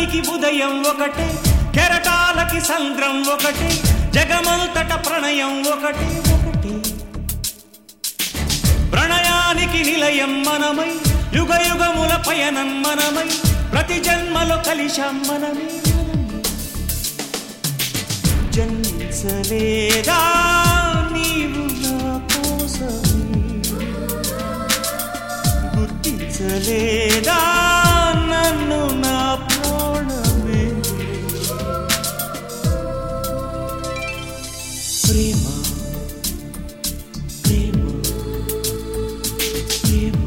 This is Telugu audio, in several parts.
గగనానికి ఉదయం ఒకటే కెరటాలకి సంద్రం ఒకటే జగమంతట ప్రణయం ఒకటే ఒకటే ప్రణయానికి నిలయం మనమై యుగ యుగముల పయనం మనమై ప్రతి జన్మలో కలిశాం మనమే జన్మించలేదా నీవు నా కోసమే గుర్తించలేదా నన్ను నా ప్రాణమే ప్రేమ ప్రేమ ప్రేమ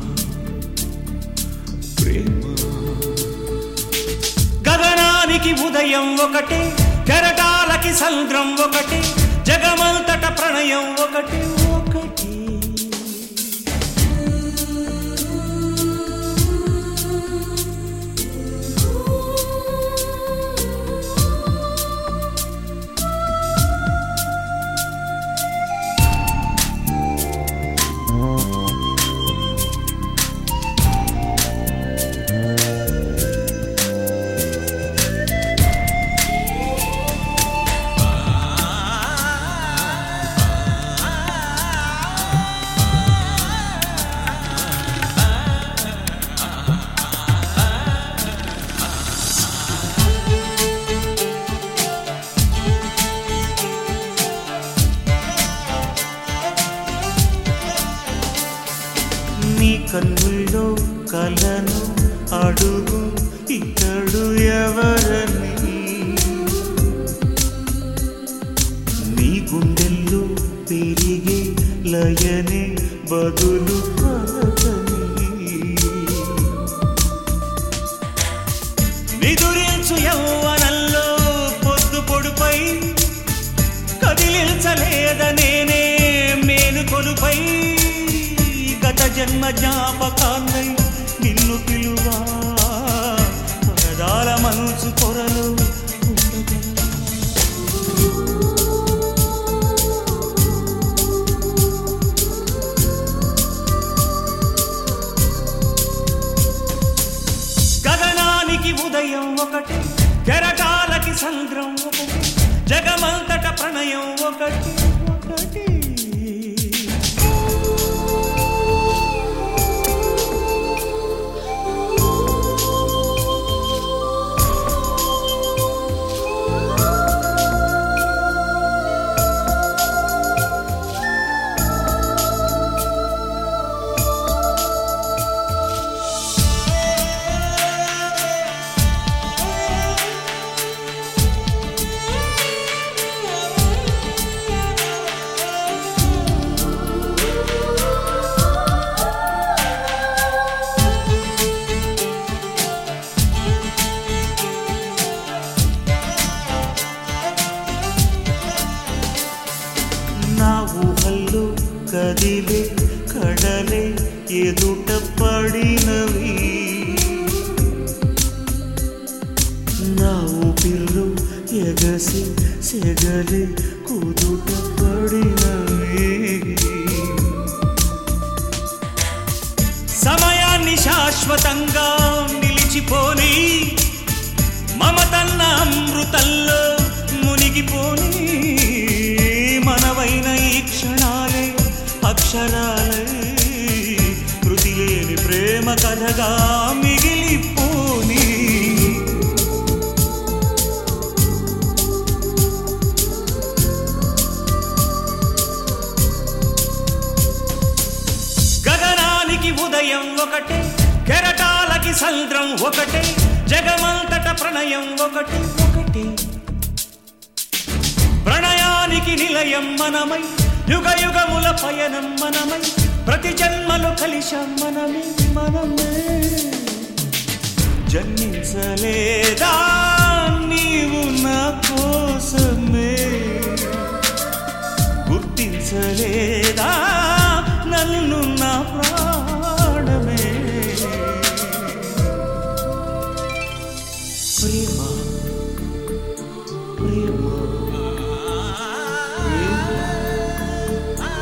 ప్రేమ గగనానికి ఉదయం ఒకటే కెరటాలకి సంద్రం ఒకటే జగమంతట ప్రణయం ఒకటే ఒకటి నీ కన్నుల్లో కలను అడుగు ఇతడు ఎవరని నీ గుండెల్లో పెరిగే లయనే బదులు పలకని నిదురించు యౌవనంలో పొద్దు పొడుపై కదిలించలేద నేనే మేలు కొలుపై గత జన్మ జ్ఞాపకాన్నై నిన్ను పిలువా పరదాల మనసు కొరలు ఉండగలవా? గగనానికి ఉదయం ఒకటి కెరటాలకి సంద్రం ఒకటి జగమంతట ప్రణయం ఒకటి ఒకటి నా ఊహల్లో కదిలే కడలే ఎదుట పడినవి నా ఊపిర్లు ఎగసి సెగలే కుదుట పడినవి సమయాన్ని శాశ్వతంగా నిలిచిపోని మమతన్న అమృతంలో మునిగిపోని మనవైన ఈ క్షణాలే అక్షరాలే కృతి లేని ప్రేమ కథగా మిగిలిపోని గగనానికి ఉదయం ఒకటే కెరటాలకి సంద్రం ఒకటే జగమంతట ప్రణయం ఒకటి ఒకటి ప్రణయానికి నిలయం మనమై యుగ యుగముల పయనం మనమై ప్రతి జన్మలో కలిశాం మనమే మనమే జన్మించలేదా నీవు నా కోసమే గుర్తించలేదా నన్ను నా ప్రాణమే ప్రేమ ప్రేమ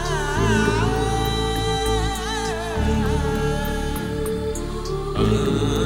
ప్రేమ